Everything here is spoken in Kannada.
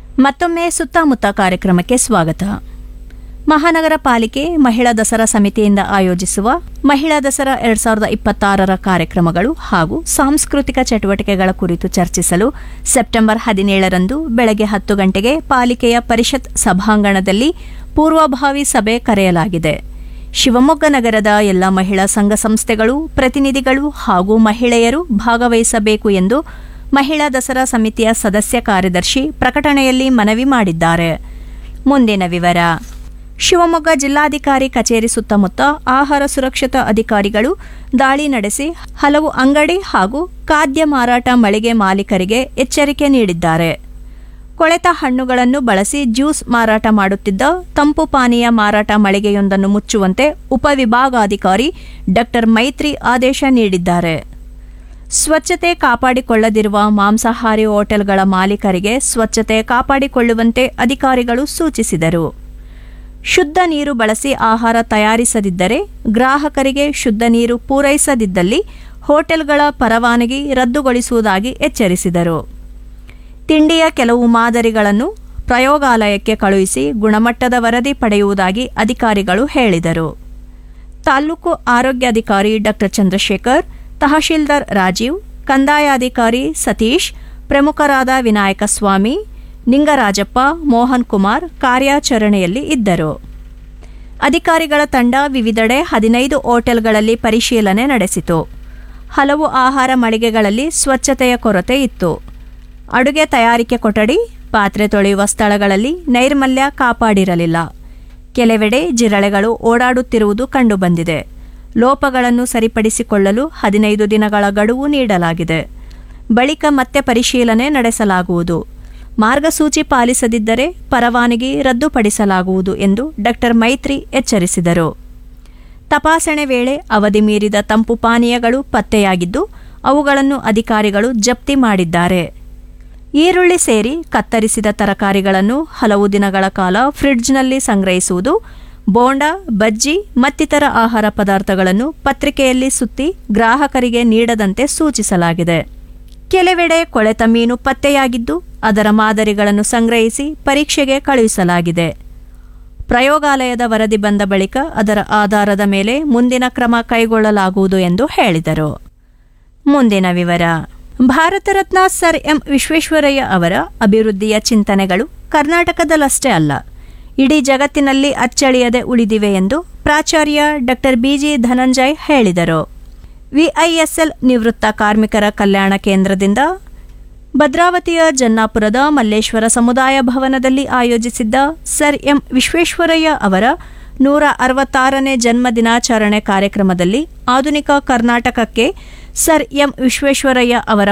ಮತ್ತೊಮ್ಮೆ ಸುತ್ತಮುತ್ತ ಕಾರ್ಯಕ್ರಮಕ್ಕೆ ಸ್ವಾಗತ ಮಹಾನಗರ ಪಾಲಿಕೆ ಮಹಿಳಾ ದಸರಾ ಸಮಿತಿಯಿಂದ ಆಯೋಜಿಸುವ ಮಹಿಳಾ ದಸರಾ ಎರಡ್ ಸಾವಿರದ ಇಪ್ಪತ್ತಾರರ ಕಾರ್ಯಕ್ರಮಗಳು ಹಾಗೂ ಸಾಂಸ್ಕೃತಿಕ ಚಟುವಟಿಕೆಗಳ ಕುರಿತು ಚರ್ಚಿಸಲು ಸೆಪ್ಟೆಂಬರ್ ಹದಿನೇಳರಂದು ಬೆಳಗ್ಗೆ ಹತ್ತು ಗಂಟೆಗೆ ಪಾಲಿಕೆಯ ಪರಿಷತ್ ಸಭಾಂಗಣದಲ್ಲಿ ಪೂರ್ವಭಾವಿ ಸಭೆ ಕರೆಯಲಾಗಿದೆ ಶಿವಮೊಗ್ಗ ನಗರದ ಎಲ್ಲ ಮಹಿಳಾ ಸಂಘ ಸಂಸ್ಥೆಗಳು ಪ್ರತಿನಿಧಿಗಳು ಹಾಗೂ ಮಹಿಳೆಯರು ಭಾಗವಹಿಸಬೇಕು ಎಂದು ಮಹಿಳಾ ದಸರಾ ಸಮಿತಿಯ ಸದಸ್ಯ ಕಾರ್ಯದರ್ಶಿ ಪ್ರಕಟಣೆಯಲ್ಲಿ ಮನವಿ ಮಾಡಿದ್ದಾರೆ ಮುಂದಿನ ವಿವರ ಶಿವಮೊಗ್ಗ ಜಿಲ್ಲಾಧಿಕಾರಿ ಕಚೇರಿ ಸುತ್ತಮುತ್ತ ಆಹಾರ ಸುರಕ್ಷತಾ ಅಧಿಕಾರಿಗಳು ದಾಳಿ ನಡೆಸಿ ಹಲವು ಅಂಗಡಿ ಹಾಗೂ ಖಾದ್ಯ ಮಾರಾಟ ಮಳಿಗೆ ಮಾಲೀಕರಿಗೆ ಎಚ್ಚರಿಕೆ ನೀಡಿದ್ದಾರೆ ಕೊಳೆತ ಹಣ್ಣುಗಳನ್ನು ಬಳಸಿ ಜ್ಯೂಸ್ ಮಾರಾಟ ಮಾಡುತ್ತಿದ್ದ ತಂಪು ಪಾನೀಯ ಮಾರಾಟ ಮಳಿಗೆಯೊಂದನ್ನು ಮುಚ್ಚುವಂತೆ ಉಪವಿಭಾಗಾಧಿಕಾರಿ ಡಾಕ್ಟರ್ ಮೈತ್ರಿ ಆದೇಶ ನೀಡಿದ್ದಾರೆ ಸ್ವಚ್ಛತೆ ಕಾಪಾಡಿಕೊಳ್ಳದಿರುವ ಮಾಂಸಾಹಾರಿ ಹೋಟೆಲ್ಗಳ ಮಾಲೀಕರಿಗೆ ಸ್ವಚ್ಛತೆ ಕಾಪಾಡಿಕೊಳ್ಳುವಂತೆ ಅಧಿಕಾರಿಗಳು ಸೂಚಿಸಿದರು ಶುದ್ಧ ನೀರು ಬಳಸಿ ಆಹಾರ ತಯಾರಿಸದಿದ್ದರೆ ಗ್ರಾಹಕರಿಗೆ ಶುದ್ಧ ನೀರು ಪೂರೈಸದಿದ್ದಲ್ಲಿ ಹೋಟೆಲ್ಗಳ ಪರವಾನಗಿ ರದ್ದುಗೊಳಿಸುವುದಾಗಿ ಎಚ್ಚರಿಸಿದರು ತಿಂಡಿಯ ಕೆಲವು ಮಾದರಿಗಳನ್ನು ಪ್ರಯೋಗಾಲಯಕ್ಕೆ ಕಳುಹಿಸಿ ಗುಣಮಟ್ಟದ ವರದಿ ಪಡೆಯುವುದಾಗಿ ಅಧಿಕಾರಿಗಳು ಹೇಳಿದರು ತಾಲೂಕು ಆರೋಗ್ಯಾಧಿಕಾರಿ ಡಾಕ್ಟರ್ ಚಂದ್ರಶೇಖರ್ ತಹಶೀಲ್ದಾರ್ ರಾಜೀವ್ ಕಂದಾಯಾಧಿಕಾರಿ ಸತೀಶ್ ಪ್ರಮುಖರಾದ ವಿನಾಯಕ ಸ್ವಾಮಿ ನಿಂಗರಾಜಪ್ಪ ಮೋಹನ್ ಕುಮಾರ್ ಕಾರ್ಯಾಚರಣೆಯಲ್ಲಿ ಇದ್ದರು ಅಧಿಕಾರಿಗಳ ತಂಡ ವಿವಿಧೆಡೆ ಹದಿನೈದು ಹೋಟೆಲ್ಗಳಲ್ಲಿ ಪರಿಶೀಲನೆ ನಡೆಸಿತು ಹಲವು ಆಹಾರ ಮಳಿಗೆಗಳಲ್ಲಿ ಸ್ವಚ್ಛತೆಯ ಕೊರತೆ ಇತ್ತು ಅಡುಗೆ ತಯಾರಿಕೆ ಕೊಠಡಿ ಪಾತ್ರೆ ತೊಳೆಯುವ ಸ್ಥಳಗಳಲ್ಲಿ ನೈರ್ಮಲ್ಯ ಕಾಪಾಡಿರಲಿಲ್ಲ ಕೆಲವೆಡೆ ಜಿರಳೆಗಳು ಓಡಾಡುತ್ತಿರುವುದು ಕಂಡುಬಂದಿದೆ ಲೋಪಗಳನ್ನು ಸರಿಪಡಿಸಿಕೊಳ್ಳಲು ಹದಿನೈದು ದಿನಗಳ ಗಡುವು ನೀಡಲಾಗಿದೆ ಬಳಿಕ ಮತ್ತೆ ಪರಿಶೀಲನೆ ನಡೆಸಲಾಗುವುದು ಮಾರ್ಗಸೂಚಿ ಪಾಲಿಸದಿದ್ದರೆ ಪರವಾನಗಿ ರದ್ದುಪಡಿಸಲಾಗುವುದು ಎಂದು ಡಾಕ್ಟರ್ ಮೈತ್ರಿ ಎಚ್ಚರಿಸಿದರು ತಪಾಸಣೆ ವೇಳೆ ಅವಧಿ ಮೀರಿದ ತಂಪು ಪಾನೀಯಗಳು ಪತ್ತೆಯಾಗಿದ್ದು ಅವುಗಳನ್ನು ಅಧಿಕಾರಿಗಳು ಜಪ್ತಿ ಮಾಡಿದ್ದಾರೆ ಈರುಳ್ಳಿ ಸೇರಿ ಕತ್ತರಿಸಿದ ತರಕಾರಿಗಳನ್ನು ಹಲವು ದಿನಗಳ ಕಾಲ ಫ್ರಿಡ್ಜ್ನಲ್ಲಿ ಸಂಗ್ರಹಿಸುವುದು ಬೋಂಡ ಬಜ್ಜಿ ಮತ್ತಿತರ ಆಹಾರ ಪದಾರ್ಥಗಳನ್ನು ಪತ್ರಿಕೆಯಲ್ಲಿ ಸುತ್ತಿ ಗ್ರಾಹಕರಿಗೆ ನೀಡದಂತೆ ಸೂಚಿಸಲಾಗಿದೆ ಕೆಲವೆಡೆ ಕೊಳೆತ ಮೀನು ಪತ್ತೆಯಾಗಿದ್ದು ಅದರ ಮಾದರಿಗಳನ್ನು ಸಂಗ್ರಹಿಸಿ ಪರೀಕ್ಷೆಗೆ ಕಳುಹಿಸಲಾಗಿದೆ ಪ್ರಯೋಗಾಲಯದ ವರದಿ ಬಂದ ಬಳಿಕ ಅದರ ಆಧಾರದ ಮೇಲೆ ಮುಂದಿನ ಕ್ರಮ ಕೈಗೊಳ್ಳಲಾಗುವುದು ಎಂದು ಹೇಳಿದರು ಮುಂದಿನ ವಿವರ ಭಾರತ ರತ್ನ ಸರ್ ಎಂ ವಿಶ್ವೇಶ್ವರಯ್ಯ ಅವರ ಅಭಿವೃದ್ಧಿಯ ಚಿಂತನೆಗಳು ಕರ್ನಾಟಕದಲ್ಲಷ್ಟೇ ಅಲ್ಲ ಇಡೀ ಜಗತ್ತಿನಲ್ಲಿ ಅಚ್ಚಳಿಯದೆ ಉಳಿದಿವೆ ಎಂದು ಪ್ರಾಚಾರ್ಯ ಡಾಕ್ಟರ್ ಬಿಜಿ ಧನಂಜಯ್ ಹೇಳಿದರು ವಿಐಎಸ್ಎಲ್ ನಿವೃತ್ತ ಕಾರ್ಮಿಕರ ಕಲ್ಯಾಣ ಕೇಂದ್ರದಿಂದ ಭದ್ರಾವತಿಯ ಜನ್ನಾಪುರದ ಮಲ್ಲೇಶ್ವರ ಸಮುದಾಯ ಭವನದಲ್ಲಿ ಆಯೋಜಿಸಿದ್ದ ಸರ್ ಎಂ ವಿಶ್ವೇಶ್ವರಯ್ಯ ಅವರ ನೂರ ಅರವತ್ತಾರನೇ ಜನ್ಮ ದಿನಾಚರಣೆ ಕಾರ್ಯಕ್ರಮದಲ್ಲಿ ಆಧುನಿಕ ಕರ್ನಾಟಕಕ್ಕೆ ಸರ್ ಎಂ ವಿಶ್ವೇಶ್ವರಯ್ಯ ಅವರ